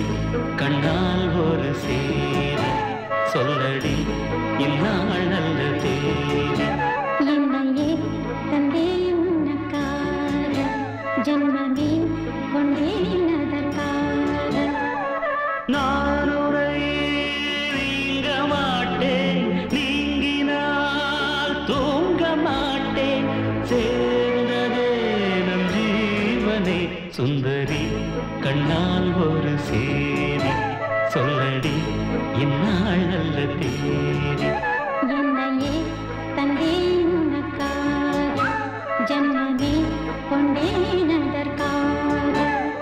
கண்ணால் ஒரு சேரி சொல்லடி இந்நாள் நல்ல தேதி என்னையே தந்தே உனக்காக ஜன்மமே கொண்டேன் அதற்காக நான் உரை நீங்க மாட்டேன் நீங்கினால் தூங்க மாட்டேன் சேர்ந்ததே நம் ஜீவனே சுந்தரி கண்ணால் ஒரு சேரி சொல்லடி இந்நாள் நல்ல தேதி என்னையே தந்தே உனக்காக ஜன்மமே கொண்டேன் அதற்காக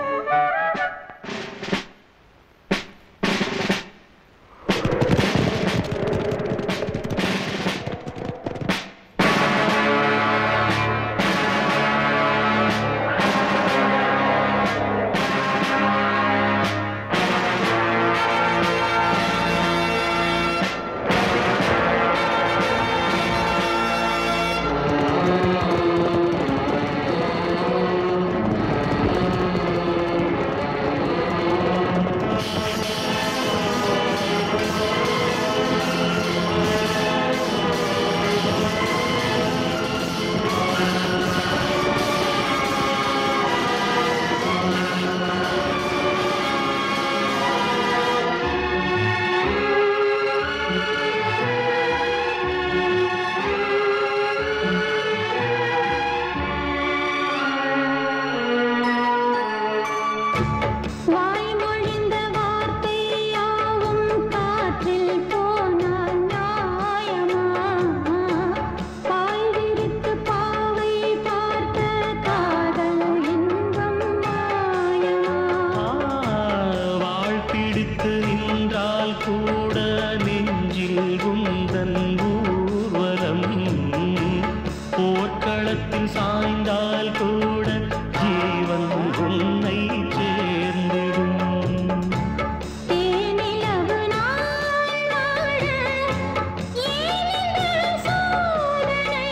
வாய்மொழிந்த வார்த்தை யாவும் காற்றில் போனால் நியாயமா பாய் விரித்து பாவை பார்த்த காதல் இன்பம் மாயமா வாழ் பிடித்து நின்றால் கூட நெஞ்சில் உந்தன் ஊர்வலம் போர்க்களத்தில் சாய்ந்தால் கூட ஜீவன் உன்னை சேர்ந்திடும் தேனிலவு நாள் வாழ ஏனிந்த சோதனை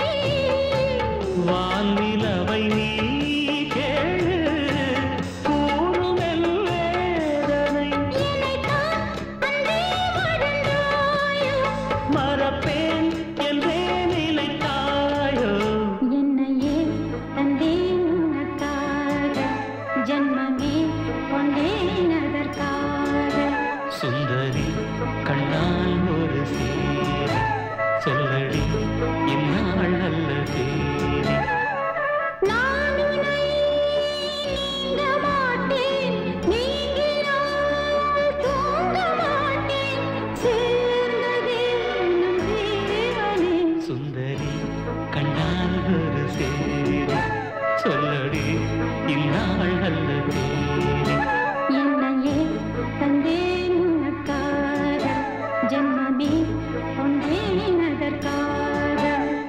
வான்நிலவை நீ கேளு கூறுமெல் வேதனை என்னைத்தான் அன்பே மறந்தாயோ மறப்பேன் என்றே நிலைத்தாயோ என்னையே தந்தே உனக்காக ஜன்மமே கொண்டேன் அதற்காக சுந்தரி கண்ணால் ஒரு சேரி சொல்லடி இந்நாள் நல்ல தேதி நான் உன்னை நீங்க மாட்டேன் நீங்கினால் தூங்க மாட்டேன் சேர்ந்ததே நம் ஜீவனே சுந்தரி கண்ணால் ஒரு சேரி சொல்லடி இந்நாள் நல்ல தேதி என்னையே தந்தேன் உனக்காக ஜென்மமே கொண்டேன் அதற்காக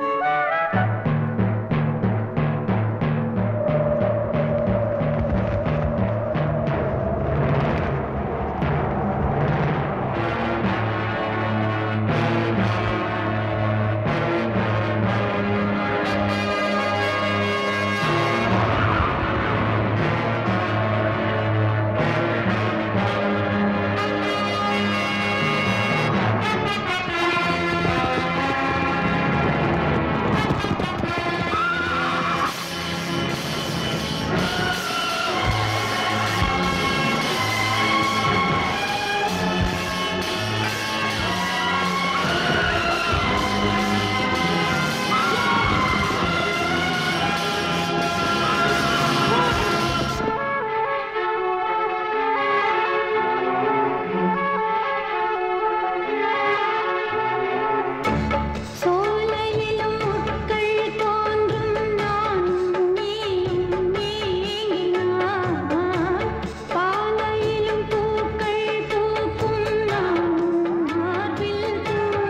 சோலையிலும் முட்கள் தோன்றும் நானும் நீயும் நீங்கினான் பாலையிலும் பூக்கள் பூக்கும் நானும் மார்பில்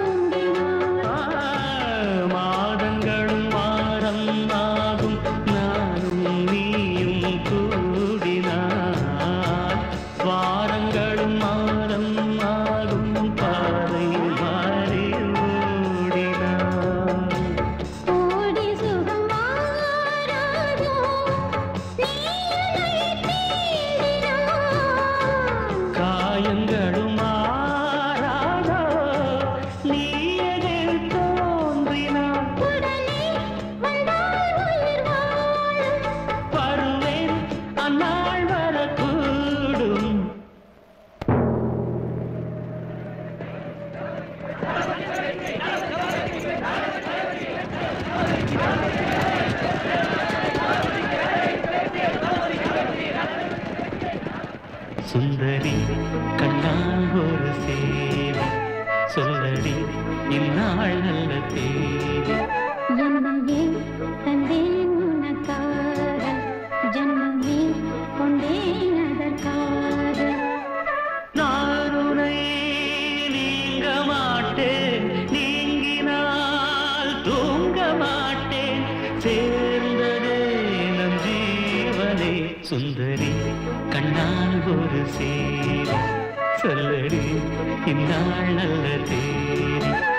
தூங்கினான் மாதங்களும் வாரம் ஆகும் நானும் நீயும் கூடினார் வாரங்களும் மாதம் ஆகும் பாதை மாறி ஓடினார் ஓடி சுகம் மாறாதோ நீ என்னை தேடினான் காயங்களும் மாறாதோ நீ எதில் தோன்றினான் உடனே வந்தால் உயிர் வாழும் வருவேன் அந்நாள் வரக்கூடும் சுந்தரி கண்ணால் ஒரு சேவை சொல்லடி இந்நாள் நல்ல தேதி என்னையே தந்தேன் உனக்காக ஜன்மமே கொண்டேன் அதற்காக நான் உன்னை நீங்க மாட்டேன் நீங்கினால் தூங்க மாட்டேன் சேர்ந்ததே நம் ஜீவனே சுந்தரி கண்ணால் ஒரு சேரி சொல்லடி இந்நாள் நல்ல தேதி